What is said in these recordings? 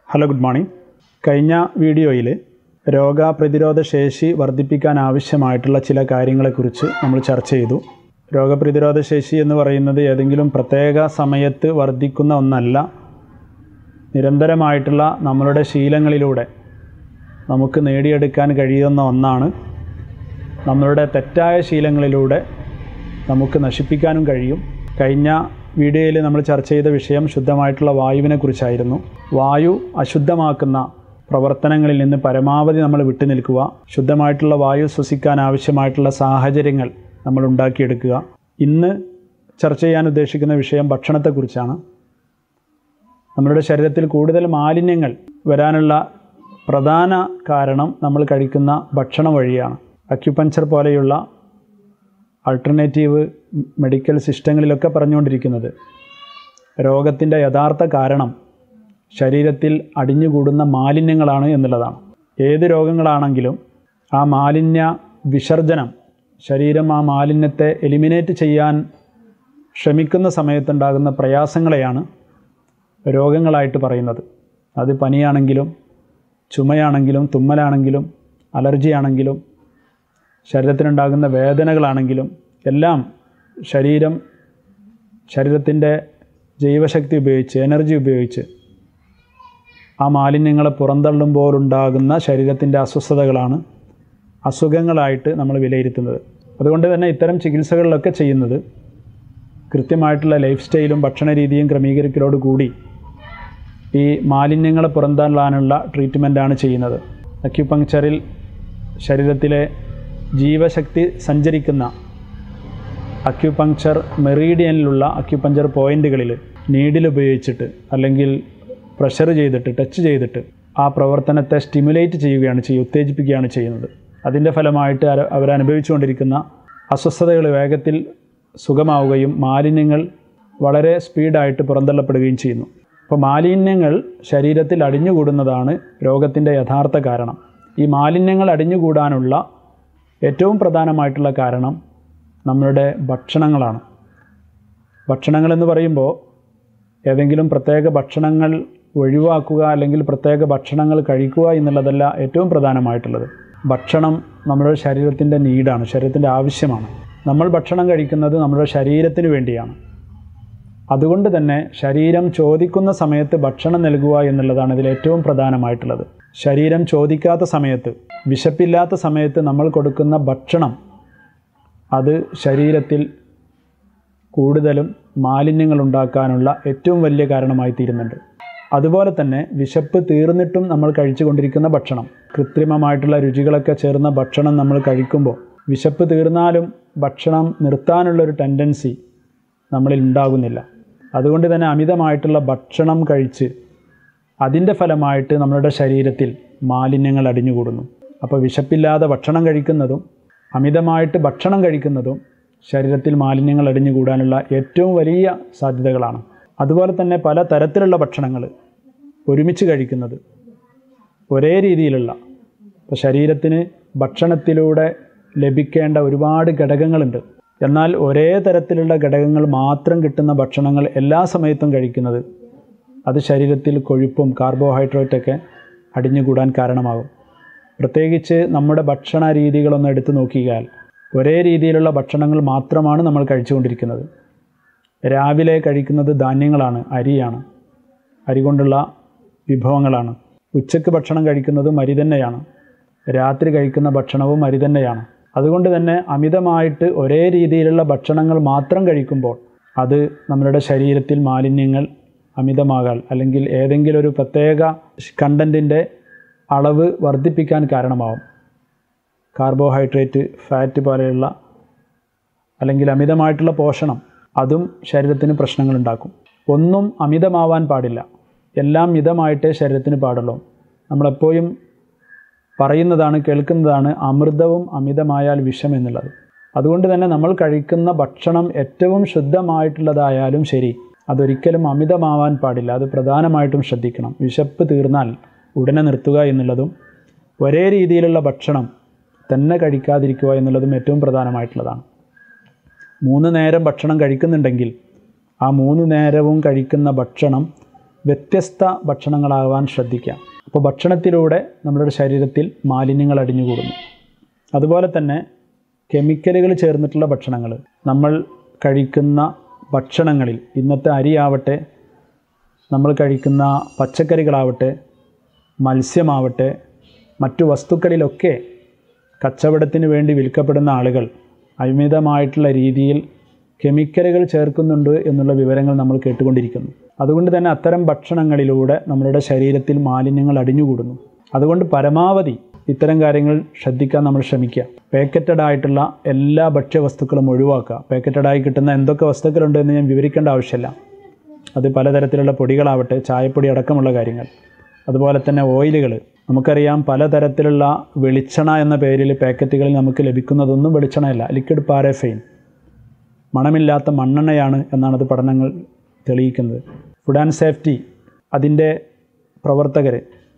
hello good morning കഴിഞ്ഞ വീഡിയോയിൽ രോഗപ്രതിരോധ ശേഷി വർദ്ധിപ്പിക്കാൻ ആവശ്യമായിട്ടുള്ള ചില കാര്യങ്ങളെക്കുറിച്ച് നമ്മൾ ചർച്ച ചെയ്തു രോഗപ്രതിരോധ ശേഷി എന്ന് പറയുന്നത് ഏതെങ്കിലും പ്രത്യേക സമയത്ത് വർദ്ധിക്കുന്ന ഒന്നല്ല നിരന്തരമായിട്ടുള്ള നമ്മളുടെ ശീലങ്ങളിലൂടെ നമുക്ക് നേടിയെടുക്കാൻ കഴിയുന്ന ഒന്നാണ് നമ്മളുടെ തെറ്റായ ശീലങ്ങളിലൂടെ നമുക്ക് നശിപ്പിക്കാനും കഴിയും കഴിഞ്ഞ വീഡിയോയിൽ നമ്മൾ ചർച്ച ചെയ്ത വിഷയം ശുദ്ധമായിട്ടുള്ള വായുവിനെ കുറിച്ചായിരുന്നു വായു അശുദ്ധമാക്കുന്ന പ്രവർത്തനങ്ങളിൽ നിന്ന് പരമാവധി നമ്മൾ വിട്ടുനിൽക്കുക ശുദ്ധമായിട്ടുള്ള വായു ശ്വസിക്കാൻ ആവശ്യമായിട്ടുള്ള സാഹചര്യങ്ങൾ നമ്മൾ ഉണ്ടാക്കിയെടുക്കുക ഇന്ന് ചർച്ച ചെയ്യാൻ ഉദ്ദേശിക്കുന്ന വിഷയം ഭക്ഷണത്തെക്കുറിച്ചാണ് നമ്മളുടെ ശരീരത്തിൽ കൂടുതൽ മാലിന്യങ്ങൾ വരാനുള്ള പ്രധാന കാരണം നമ്മൾ കഴിക്കുന്ന ഭക്ഷണം വഴിയാണ് അക്യുപഞ്ചർ പോലെയുള്ള ആൾട്ടർനേറ്റീവ് മെഡിക്കൽ സിസ്റ്റങ്ങളിലൊക്കെ പറഞ്ഞുകൊണ്ടിരിക്കുന്നത് രോഗത്തിൻ്റെ യഥാർത്ഥ കാരണം ശരീരത്തിൽ അടിഞ്ഞുകൂടുന്ന മാലിന്യങ്ങളാണ് എന്നുള്ളതാണ് ഏത് രോഗങ്ങളാണെങ്കിലും ആ മാലിന്യ വിസർജനം ശരീരം ആ മാലിന്യത്തെ എലിമിനേറ്റ് ചെയ്യാൻ ശ്രമിക്കുന്ന സമയത്തുണ്ടാകുന്ന പ്രയാസങ്ങളെയാണ് രോഗങ്ങളായിട്ട് പറയുന്നത് അത് പനിയാണെങ്കിലും ചുമയാണെങ്കിലും തുമ്മലാണെങ്കിലും അലർജിയാണെങ്കിലും ശരീരത്തിനുണ്ടാകുന്ന വേദനകളാണെങ്കിലും എല്ലാം ശരീരം ശരീരത്തിൻ്റെ ജൈവശക്തി ഉപയോഗിച്ച് എനർജി ഉപയോഗിച്ച് ആ മാലിന്യങ്ങളെ പുറന്തള്ളുമ്പോഴുണ്ടാകുന്ന ശരീരത്തിൻ്റെ അസ്വസ്ഥതകളാണ് അസുഖങ്ങളായിട്ട് നമ്മൾ വിലയിരുത്തുന്നത് അതുകൊണ്ട് തന്നെ ഇത്തരം ചികിത്സകളിലൊക്കെ ചെയ്യുന്നത് കൃത്യമായിട്ടുള്ള ലൈഫ് സ്റ്റൈലും ഭക്ഷണ രീതിയും ക്രമീകരിക്കലോട് കൂടി ഈ മാലിന്യങ്ങളെ പുറന്തള്ളാനുള്ള ട്രീറ്റ്മെൻറ്റാണ് ചെയ്യുന്നത് അക്യുപങ്ക്ചറിൽ ശരീരത്തിലെ ജീവശക്തി സഞ്ചരിക്കുന്ന അക്യുപങ്ക്ചർ മെറീഡിയനിലുള്ള അക്യുപഞ്ചർ പോയിന്റുകളിൽ നീഡിൽ ഉപയോഗിച്ചിട്ട് അല്ലെങ്കിൽ പ്രഷർ ചെയ്തിട്ട് ടച്ച് ചെയ്തിട്ട് ആ പ്രവർത്തനത്തെ സ്റ്റിമുലേറ്റ് ചെയ്യുകയാണ് ചെയ്യുക ഉത്തേജിപ്പിക്കുകയാണ് ചെയ്യുന്നത് അതിൻ്റെ ഫലമായിട്ട് അവരനുഭവിച്ചുകൊണ്ടിരിക്കുന്ന അസ്വസ്ഥതകൾ വേഗത്തിൽ സുഖമാവുകയും മാലിന്യങ്ങൾ വളരെ സ്പീഡായിട്ട് പുറന്തള്ളപ്പെടുകയും ചെയ്യുന്നു അപ്പോൾ മാലിന്യങ്ങൾ ശരീരത്തിൽ അടിഞ്ഞുകൂടുന്നതാണ് രോഗത്തിൻ്റെ യഥാർത്ഥ കാരണം ഈ മാലിന്യങ്ങൾ അടിഞ്ഞുകൂടാനുള്ള ഏറ്റവും പ്രധാനമായിട്ടുള്ള കാരണം നമ്മളുടെ ഭക്ഷണങ്ങളാണ് ഭക്ഷണങ്ങളെന്ന് പറയുമ്പോൾ ഏതെങ്കിലും പ്രത്യേക ഭക്ഷണങ്ങൾ ഒഴിവാക്കുക അല്ലെങ്കിൽ പ്രത്യേക ഭക്ഷണങ്ങൾ കഴിക്കുക എന്നുള്ളതല്ല ഏറ്റവും പ്രധാനമായിട്ടുള്ളത് ഭക്ഷണം നമ്മുടെ ശരീരത്തിൻ്റെ നീഡാണ് ശരീരത്തിൻ്റെ ആവശ്യമാണ് നമ്മൾ ഭക്ഷണം കഴിക്കുന്നത് നമ്മുടെ ശരീരത്തിന് വേണ്ടിയാണ് അതുകൊണ്ട് തന്നെ ശരീരം ചോദിക്കുന്ന സമയത്ത് ഭക്ഷണം നൽകുക എന്നുള്ളതാണ് ഇതിൽ ഏറ്റവും പ്രധാനമായിട്ടുള്ളത് ശരീരം ചോദിക്കാത്ത സമയത്ത് വിശപ്പില്ലാത്ത സമയത്ത് നമ്മൾ കൊടുക്കുന്ന ഭക്ഷണം അത് ശരീരത്തിൽ കൂടുതലും മാലിന്യങ്ങൾ ഉണ്ടാക്കാനുള്ള ഏറ്റവും വലിയ കാരണമായി തീരുന്നുണ്ട് അതുപോലെ തന്നെ വിശപ്പ് തീർന്നിട്ടും നമ്മൾ കഴിച്ചുകൊണ്ടിരിക്കുന്ന ഭക്ഷണം കൃത്രിമമായിട്ടുള്ള രുചികളൊക്കെ ചേർന്ന ഭക്ഷണം നമ്മൾ കഴിക്കുമ്പോൾ വിശപ്പ് തീർന്നാലും ഭക്ഷണം നിർത്താനുള്ളൊരു ടെൻഡൻസി നമ്മളിൽ ഉണ്ടാകുന്നില്ല അതുകൊണ്ട് തന്നെ അമിതമായിട്ടുള്ള ഭക്ഷണം കഴിച്ച് അതിൻ്റെ ഫലമായിട്ട് നമ്മളുടെ ശരീരത്തിൽ മാലിന്യങ്ങൾ അടിഞ്ഞുകൂടുന്നു അപ്പോൾ വിശപ്പില്ലാതെ ഭക്ഷണം കഴിക്കുന്നതും അമിതമായിട്ട് ഭക്ഷണം കഴിക്കുന്നതും ശരീരത്തിൽ മാലിന്യങ്ങൾ അടിഞ്ഞുകൂടാനുള്ള ഏറ്റവും വലിയ സാധ്യതകളാണ് അതുപോലെ തന്നെ പല തരത്തിലുള്ള ഭക്ഷണങ്ങൾ ഒരുമിച്ച് കഴിക്കുന്നത് ഒരേ രീതിയിലുള്ള ഇപ്പോൾ ശരീരത്തിന് ഭക്ഷണത്തിലൂടെ ലഭിക്കേണ്ട ഒരുപാട് ഘടകങ്ങളുണ്ട് എന്നാൽ ഒരേ തരത്തിലുള്ള ഘടകങ്ങൾ മാത്രം കിട്ടുന്ന ഭക്ഷണങ്ങൾ എല്ലാ സമയത്തും കഴിക്കുന്നത് അത് ശരീരത്തിൽ കൊഴുപ്പും കാർബോഹൈഡ്രേറ്റൊക്കെ അടിഞ്ഞുകൂടാൻ കാരണമാകും പ്രത്യേകിച്ച് നമ്മുടെ ഭക്ഷണ രീതികളൊന്ന് എടുത്തു നോക്കിയാൽ ഒരേ രീതിയിലുള്ള ഭക്ഷണങ്ങൾ മാത്രമാണ് നമ്മൾ കഴിച്ചുകൊണ്ടിരിക്കുന്നത് രാവിലെ കഴിക്കുന്നത് ധാന്യങ്ങളാണ് അരിയാണ് അരി കൊണ്ടുള്ള വിഭവങ്ങളാണ് ഉച്ചയ്ക്ക് ഭക്ഷണം കഴിക്കുന്നതും അരി തന്നെയാണ് രാത്രി കഴിക്കുന്ന ഭക്ഷണവും അരി തന്നെയാണ് അതുകൊണ്ട് തന്നെ അമിതമായിട്ട് ഒരേ രീതിയിലുള്ള ഭക്ഷണങ്ങൾ മാത്രം കഴിക്കുമ്പോൾ അത് നമ്മുടെ ശരീരത്തിൽ മാലിന്യങ്ങൾ അമിതമാകാൽ അല്ലെങ്കിൽ ഏതെങ്കിലും ഒരു പ്രത്യേക കണ്ടൻറ്റിൻ്റെ അളവ് വർദ്ധിപ്പിക്കാൻ കാരണമാവും കാർബോഹൈഡ്രേറ്റ് ഫാറ്റ് പോലെയുള്ള അല്ലെങ്കിൽ അമിതമായിട്ടുള്ള പോഷണം അതും ശരീരത്തിന് പ്രശ്നങ്ങളുണ്ടാക്കും ഒന്നും അമിതമാവാൻ പാടില്ല എല്ലാം മിതമായിട്ടേ ശരീരത്തിന് പാടുള്ളൂ നമ്മളെപ്പോഴും പറയുന്നതാണ് കേൾക്കുന്നതാണ് അമൃതവും അമിതമായാൽ വിഷം എന്നുള്ളത് അതുകൊണ്ട് തന്നെ നമ്മൾ കഴിക്കുന്ന ഭക്ഷണം ഏറ്റവും ശുദ്ധമായിട്ടുള്ളതായാലും ശരി അതൊരിക്കലും അമിതമാവാൻ പാടില്ല അത് പ്രധാനമായിട്ടും ശ്രദ്ധിക്കണം വിശപ്പ് തീർന്നാൽ ഉടനെ നിർത്തുക എന്നുള്ളതും ഒരേ രീതിയിലുള്ള ഭക്ഷണം തന്നെ കഴിക്കാതിരിക്കുക എന്നുള്ളതും ഏറ്റവും പ്രധാനമായിട്ടുള്ളതാണ് മൂന്ന് നേരം ഭക്ഷണം കഴിക്കുന്നുണ്ടെങ്കിൽ ആ മൂന്ന് നേരവും കഴിക്കുന്ന ഭക്ഷണം വ്യത്യസ്ത ഭക്ഷണങ്ങളാവാൻ ശ്രദ്ധിക്കാം അപ്പോൾ ഭക്ഷണത്തിലൂടെ നമ്മുടെ ശരീരത്തിൽ മാലിന്യങ്ങൾ അടിഞ്ഞുകൂടുന്നു അതുപോലെ തന്നെ കെമിക്കലുകൾ ചേർന്നിട്ടുള്ള ഭക്ഷണങ്ങൾ നമ്മൾ കഴിക്കുന്ന ഭക്ഷണങ്ങളിൽ ഇന്നത്തെ അരിയാവട്ടെ നമ്മൾ കഴിക്കുന്ന പച്ചക്കറികളാവട്ടെ മത്സ്യമാവട്ടെ മറ്റു വസ്തുക്കളിലൊക്കെ കച്ചവടത്തിന് വേണ്ടി വിൽക്കപ്പെടുന്ന ആളുകൾ അമിതമായിട്ടുള്ള രീതിയിൽ കെമിക്കലുകൾ ചേർക്കുന്നുണ്ട് എന്നുള്ള വിവരങ്ങൾ നമ്മൾ കേട്ടുകൊണ്ടിരിക്കുന്നു അതുകൊണ്ട് തന്നെ അത്തരം ഭക്ഷണങ്ങളിലൂടെ നമ്മളുടെ ശരീരത്തിൽ മാലിന്യങ്ങൾ അടിഞ്ഞുകൂടുന്നു അതുകൊണ്ട് പരമാവധി ഇത്തരം കാര്യങ്ങൾ ശ്രദ്ധിക്കാൻ നമ്മൾ ശ്രമിക്കുക പാക്കറ്റഡ് ആയിട്ടുള്ള എല്ലാ ഭക്ഷ്യവസ്തുക്കളും ഒഴിവാക്കുക പാക്കറ്റഡായി കിട്ടുന്ന എന്തൊക്കെ വസ്തുക്കളുണ്ട് എന്ന് ഞാൻ വിവരിക്കേണ്ട ആവശ്യമില്ല അത് പലതരത്തിലുള്ള പൊടികളാവട്ടെ ചായപ്പൊടി അടക്കമുള്ള കാര്യങ്ങൾ അതുപോലെ തന്നെ ഓയിലുകൾ നമുക്കറിയാം പലതരത്തിലുള്ള വെളിച്ചെണ്ണ എന്ന പേരിൽ പാക്കറ്റുകളിൽ നമുക്ക് ലഭിക്കുന്നതൊന്നും വെളിച്ചെണ്ണയല്ല ലിക്വിഡ് പാരഫൈൻ മണമില്ലാത്ത മണ്ണെണ്ണയാണ് എന്നാണത് പഠനങ്ങൾ തെളിയിക്കുന്നത് ഫുഡ് ആൻഡ് സേഫ്റ്റി അതിൻ്റെ പ്രവർത്തകർ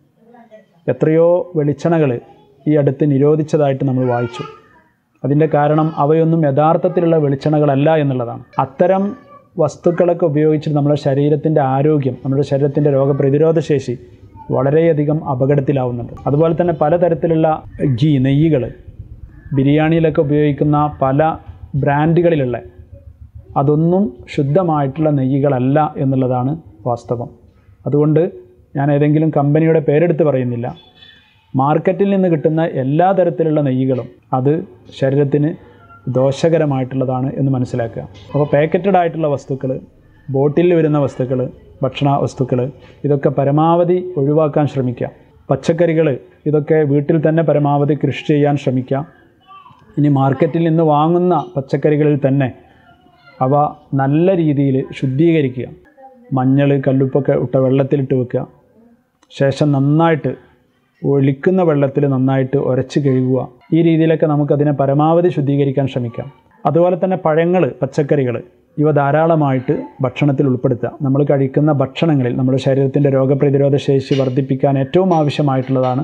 എത്രയോ വെളിച്ചെണ്ണകൾ ഈ അടുത്ത് നിരോധിച്ചതായിട്ട് നമ്മൾ വായിച്ചു അതിൻ്റെ കാരണം അവയൊന്നും യഥാർത്ഥത്തിലുള്ള വെളിച്ചെണ്ണകളല്ല എന്നുള്ളതാണ് അത്തരം വസ്തുക്കളൊക്കെ ഉപയോഗിച്ച് നമ്മുടെ ശരീരത്തിൻ്റെ ആരോഗ്യം നമ്മുടെ ശരീരത്തിൻ്റെ രോഗപ്രതിരോധ ശേഷി വളരെയധികം അപകടത്തിലാവുന്നുണ്ട് അതുപോലെ തന്നെ പലതരത്തിലുള്ള ഗീ നെയ്യുകൾ ബിരിയാണിയിലൊക്കെ ഉപയോഗിക്കുന്ന പല ബ്രാൻഡുകളിലുള്ള അതൊന്നും ശുദ്ധമായിട്ടുള്ള നെയ്യുകളല്ല എന്നുള്ളതാണ് വാസ്തവം അതുകൊണ്ട് ഞാൻ ഏതെങ്കിലും കമ്പനിയുടെ പേരെടുത്ത് പറയുന്നില്ല മാർക്കറ്റിൽ നിന്ന് കിട്ടുന്ന എല്ലാ തരത്തിലുള്ള നെയ്യുകളും അത് ശരീരത്തിന് ദോഷകരമായിട്ടുള്ളതാണ് എന്ന് മനസ്സിലാക്കുക അപ്പോൾ പാക്കറ്റഡ് ആയിട്ടുള്ള വസ്തുക്കൾ ബോട്ടിലിൽ വരുന്ന വസ്തുക്കൾ ഭക്ഷണ വസ്തുക്കൾ ഇതൊക്കെ പരമാവധി ഒഴിവാക്കാൻ ശ്രമിക്കുക പച്ചക്കറികൾ ഇതൊക്കെ വീട്ടിൽ തന്നെ പരമാവധി കൃഷി ചെയ്യാൻ ശ്രമിക്കുക ഇനി മാർക്കറ്റിൽ നിന്ന് വാങ്ങുന്ന പച്ചക്കറികളിൽ തന്നെ അവ നല്ല രീതിയിൽ ശുദ്ധീകരിക്കുക മഞ്ഞൾ കല്ലുപ്പൊക്കെ ഇട്ട വെള്ളത്തിലിട്ട് വെക്കുക ശേഷം നന്നായിട്ട് ഒലിക്കുന്ന വെള്ളത്തിൽ നന്നായിട്ട് ഉരച്ച് കഴുകുക ഈ രീതിയിലൊക്കെ നമുക്കതിനെ പരമാവധി ശുദ്ധീകരിക്കാൻ ശ്രമിക്കാം അതുപോലെ തന്നെ പഴങ്ങൾ പച്ചക്കറികൾ ഇവ ധാരാളമായിട്ട് ഭക്ഷണത്തിൽ ഉൾപ്പെടുത്തുക നമ്മൾ കഴിക്കുന്ന ഭക്ഷണങ്ങളിൽ നമ്മുടെ ശരീരത്തിൻ്റെ രോഗപ്രതിരോധ ശേഷി വർദ്ധിപ്പിക്കാൻ ഏറ്റവും ആവശ്യമായിട്ടുള്ളതാണ്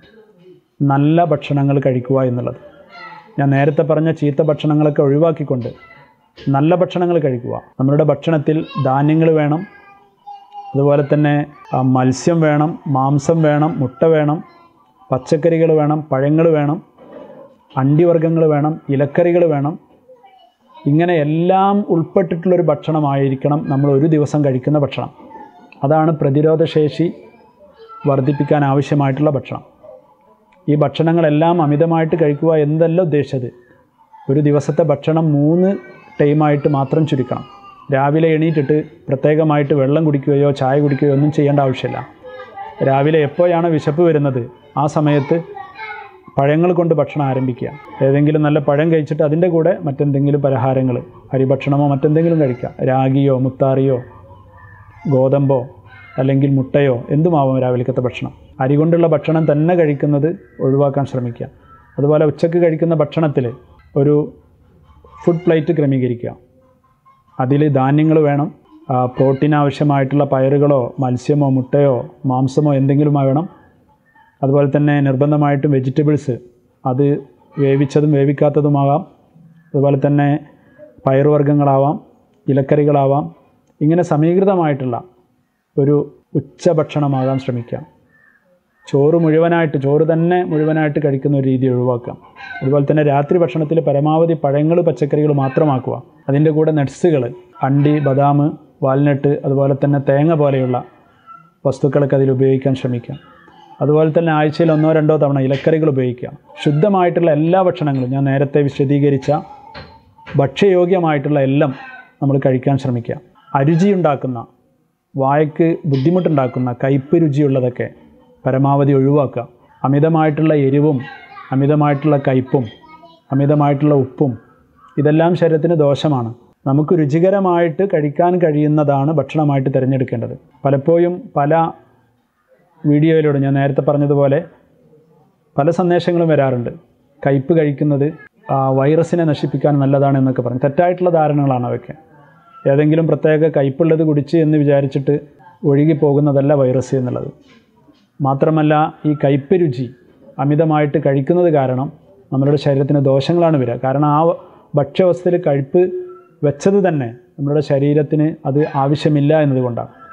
നല്ല ഭക്ഷണങ്ങൾ കഴിക്കുക എന്നുള്ളത് ഞാൻ നേരത്തെ പറഞ്ഞ ചീത്ത ഭക്ഷണങ്ങളൊക്കെ ഒഴിവാക്കിക്കൊണ്ട് നല്ല ഭക്ഷണങ്ങൾ കഴിക്കുക നമ്മളുടെ ഭക്ഷണത്തിൽ ധാന്യങ്ങൾ വേണം അതുപോലെ തന്നെ ആ, മത്സ്യം വേണം മാംസം വേണം മുട്ട വേണം പച്ചക്കറികൾ വേണം പഴങ്ങൾ വേണം അണ്ടിവർഗ്ഗങ്ങൾ വേണം ഇലക്കറികൾ വേണം ഇങ്ങനെ എല്ലാം ഉൾപ്പെട്ടിട്ടുള്ളൊരു ഭക്ഷണമായിരിക്കണം നമ്മൾ ഒരു ദിവസം കഴിക്കുന്ന ഭക്ഷണം അതാണ് പ്രതിരോധശേഷി വർദ്ധിപ്പിക്കാൻ ആവശ്യമായിട്ടുള്ള ഭക്ഷണം ഈ ഭക്ഷണങ്ങളെല്ലാം അമിതമായിട്ട് കഴിക്കുക എന്നല്ല ഉദ്ദേശിച്ചത് ഒരു ദിവസത്തെ ഭക്ഷണം മൂന്ന് ടൈമായിട്ട് മാത്രം ചുരുക്കണം രാവിലെ എണീറ്റിട്ട് പ്രത്യേകമായിട്ട് വെള്ളം കുടിക്കുകയോ ചായ കുടിക്കുകയോ ഒന്നും ചെയ്യേണ്ട ആവശ്യമില്ല രാവിലെ എപ്പോഴാണ് വിശപ്പ് വരുന്നത് ആ സമയത്ത് പഴങ്ങൾ കൊണ്ട് ഭക്ഷണം ആരംഭിക്കുക ഏതെങ്കിലും നല്ല പഴം കഴിച്ചിട്ട് അതിൻ്റെ കൂടെ മറ്റെന്തെങ്കിലും പലഹാരങ്ങൾ അരിഭക്ഷണമോ മറ്റെന്തെങ്കിലും കഴിക്കുക രാഗിയോ മുത്താറിയോ ഗോതമ്പോ അല്ലെങ്കിൽ മുട്ടയോ എന്തുമാവാം രാവിലത്തെ ഭക്ഷണം അരി കൊണ്ടുള്ള ഭക്ഷണം തന്നെ കഴിക്കുന്നത് ഒഴിവാക്കാൻ ശ്രമിക്കുക അതുപോലെ ഉച്ചക്ക് കഴിക്കുന്ന ഭക്ഷണത്തിൽ ഒരു ഫുഡ് പ്ലേറ്റ് ക്രമീകരിക്കുക അതിൽ ധാന്യങ്ങൾ വേണം ആ, പ്രോട്ടീൻ ആവശ്യമായിട്ടുള്ള പയറുകളോ മത്സ്യമോ മുട്ടയോ മാംസമോ എന്തെങ്കിലും വേണം അതുപോലെ തന്നെ നിർബന്ധമായിട്ടും വെജിറ്റബിൾസ് അത് വേവിച്ചതും വേവിക്കാത്തതുമാകാം അതുപോലെ തന്നെ പയറുവർഗ്ഗങ്ങളാവാം ഇലക്കറികളാവാം ഇങ്ങനെ സമീകൃതമായിട്ടുള്ള ഒരു ഉച്ചഭക്ഷണമാകാൻ ശ്രമിക്കാം ചോറ് മുഴുവനായിട്ട് ചോറ് തന്നെ മുഴുവനായിട്ട് കഴിക്കുന്ന ഒരു രീതി ഒഴിവാക്കാം അതുപോലെ തന്നെ രാത്രി ഭക്ഷണത്തിൽ പരമാവധി പഴങ്ങൾ പച്ചക്കറികൾ മാത്രമാക്കുക അതിൻ്റെ കൂടെ നട്ട്സുകൾ അണ്ടി ബദാം വാൽനട്ട് അതുപോലെ തന്നെ തേങ്ങ പോലെയുള്ള വസ്തുക്കളൊക്കെ അതിൽ ഉപയോഗിക്കാൻ ശ്രമിക്കാം അതുപോലെ തന്നെ ആഴ്ചയിൽ ഒന്നോ രണ്ടോ തവണ ഇലക്കറികൾ ഉപയോഗിക്കുക ശുദ്ധമായിട്ടുള്ള എല്ലാ ഭക്ഷണങ്ങളും ഞാൻ നേരത്തെ വിശദീകരിച്ച ഭക്ഷ്യയോഗ്യമായിട്ടുള്ള എല്ലാം നമ്മൾ കഴിക്കാൻ ശ്രമിക്കുക അരുചിയുണ്ടാക്കുന്ന വായക്ക് ബുദ്ധിമുട്ടുണ്ടാക്കുന്ന കയ്പ് രുചിയുള്ളതൊക്കെ പരമാവധി ഒഴിവാക്കുക അമിതമായിട്ടുള്ള എരിവും അമിതമായിട്ടുള്ള കയ്പും അമിതമായിട്ടുള്ള ഉപ്പും ഇതെല്ലാം ശരീരത്തിന് ദോഷമാണ് നമുക്ക് രുചികരമായിട്ട് കഴിക്കാൻ കഴിയുന്നതാണ് ഭക്ഷണമായിട്ട് തിരഞ്ഞെടുക്കേണ്ടത് പലപ്പോഴും പല വീഡിയോയിലൂടെ ഞാൻ നേരത്തെ പറഞ്ഞതുപോലെ പല സന്ദേശങ്ങളും വരാറുണ്ട് കയ്പ് കഴിക്കുന്നത് ആ, വൈറസിനെ നശിപ്പിക്കാൻ നല്ലതാണ് എന്നൊക്കെ പറയും തെറ്റായിട്ടുള്ള ധാരണകളാണ് അവയ്ക്ക് ഏതെങ്കിലും പ്രത്യേക കയ്പുള്ളത് കുടിച്ച് എന്ന് വിചാരിച്ചിട്ട് ഒഴുകി പോകുന്നതല്ല വൈറസ് എന്നുള്ളത് മാത്രമല്ല ഈ കയ്പ് രുചി അമിതമായിട്ട് കഴിക്കുന്നത് കാരണം നമ്മളുടെ ശരീരത്തിന് ദോഷങ്ങളാണ് വരിക കാരണം ആ ഭക്ഷ്യവസ്തുവിൽ കയ്പ് വെച്ചത് തന്നെ നമ്മുടെ ശരീരത്തിന് അത് ആവശ്യമില്ല എന്നതുകൊണ്ടാണ്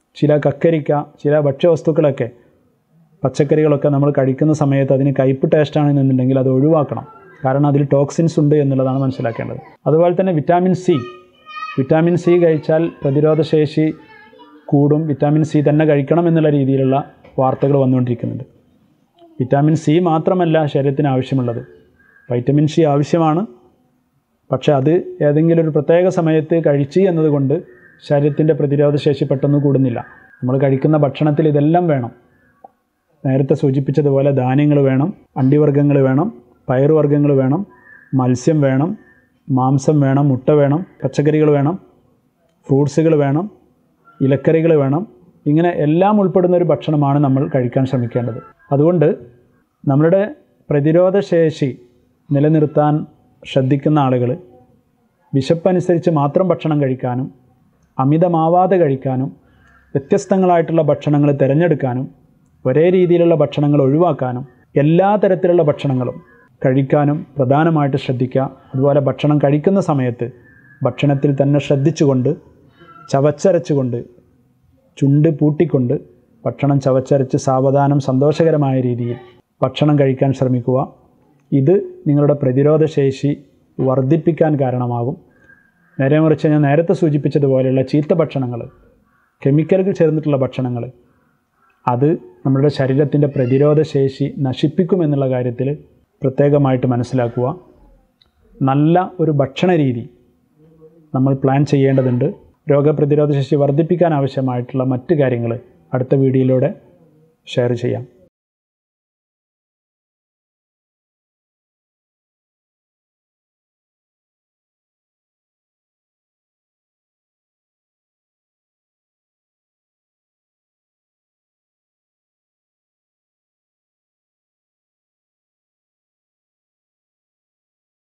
ചില കക്കരിക്ക ചില ഭക്ഷ്യവസ്തുക്കളൊക്കെ പച്ചക്കറികളൊക്കെ നമ്മൾ കഴിക്കുന്ന സമയത്ത് അതിന് കയ്പ് ടേസ്റ്റാണെന്നുണ്ടെങ്കിൽ അത് ഒഴിവാക്കണം കാരണം അതിൽ ടോക്സിൻസ് ഉണ്ട് എന്നുള്ളതാണ് മനസ്സിലാക്കേണ്ടത് അതുപോലെ തന്നെ വിറ്റാമിൻ സി വിറ്റാമിൻ സി കഴിച്ചാൽ പ്രതിരോധശേഷി കൂടും വിറ്റാമിൻ സി തന്നെ കഴിക്കണം എന്നുള്ള രീതിയിലുള്ള വാർത്തകൾ വന്നുകൊണ്ടിരിക്കുന്നുണ്ട് വിറ്റാമിൻ സി മാത്രമല്ല ശരീരത്തിന് ആവശ്യമുള്ളത് വൈറ്റമിൻ സി ആവശ്യമാണ് പക്ഷേ അത് ഏതെങ്കിലും ഒരു പ്രത്യേക സമയത്ത് കഴിച്ച് എന്നതുകൊണ്ട് ശരീരത്തിൻ്റെ പ്രതിരോധശേഷി പെട്ടെന്ന് കൂടുന്നില്ല നമ്മൾ കഴിക്കുന്ന ഭക്ഷണത്തിൽ ഇതെല്ലാം വേണം നേരത്തെ സൂചിപ്പിച്ചതുപോലെ ധാന്യങ്ങൾ വേണം അണ്ടിവർഗ്ഗങ്ങൾ വേണം പയറുവർഗ്ഗങ്ങൾ വേണം മത്സ്യം വേണം മാംസം വേണം മുട്ട വേണം പച്ചക്കറികൾ വേണം ഫ്രൂട്ട്സുകൾ വേണം ഇലക്കറികൾ വേണം ഇങ്ങനെ എല്ലാം ഉൾപ്പെടുന്ന ഒരു ഭക്ഷണമാണ് നമ്മൾ കഴിക്കാൻ ശ്രമിക്കേണ്ടത് അതുകൊണ്ട് നമ്മളുടെ പ്രതിരോധശേഷി നിലനിർത്താൻ ശ്രദ്ധിക്കുന്ന ആളുകൾ വിശപ്പനുസരിച്ച് മാത്രം ഭക്ഷണം കഴിക്കാനും അമിതമാവാതെ കഴിക്കാനും വ്യത്യസ്തങ്ങളായിട്ടുള്ള ഭക്ഷണങ്ങൾ തിരഞ്ഞെടുക്കാനും ഒരേ രീതിയിലുള്ള ഭക്ഷണങ്ങൾ ഒഴിവാക്കാനും എല്ലാ തരത്തിലുള്ള ഭക്ഷണങ്ങളും കഴിക്കാനും പ്രധാനമായിട്ട് ശ്രദ്ധിക്കുക അതുപോലെ ഭക്ഷണം കഴിക്കുന്ന സമയത്ത് ഭക്ഷണത്തിൽ തന്നെ ശ്രദ്ധിച്ചുകൊണ്ട് ചവച്ചരച്ചുകൊണ്ട് ചുണ്ട് പൂട്ടിക്കൊണ്ട് ഭക്ഷണം ചവച്ചരച്ച് സാവധാനം സന്തോഷകരമായ രീതിയിൽ ഭക്ഷണം കഴിക്കാൻ ശ്രമിക്കുക ഇത് നിങ്ങളുടെ പ്രതിരോധശേഷി വർദ്ധിപ്പിക്കാൻ കാരണമാകും നേരെ മറിച്ച് ഞാൻ നേരത്തെ സൂചിപ്പിച്ചതുപോലെയുള്ള ചീത്ത ഭക്ഷണങ്ങൾ കെമിക്കലുകൾ ചേർന്നിട്ടുള്ള ഭക്ഷണങ്ങൾ അത് നമ്മുടെ ശരീരത്തിൻ്റെ പ്രതിരോധശേഷി നശിപ്പിക്കുമെന്നുള്ള കാര്യത്തിൽ പ്രത്യേകമായിട്ട് മനസ്സിലാക്കുക നല്ല ഒരു ഭക്ഷണ രീതി നമ്മൾ പ്ലാൻ ചെയ്യേണ്ടതുണ്ട് രോഗപ്രതിരോധ ശേഷി വർദ്ധിപ്പിക്കാൻ ആവശ്യമായിട്ടുള്ള മറ്റ് കാര്യങ്ങൾ അടുത്ത വീഡിയോയിലൂടെ ഷെയർ ചെയ്യാം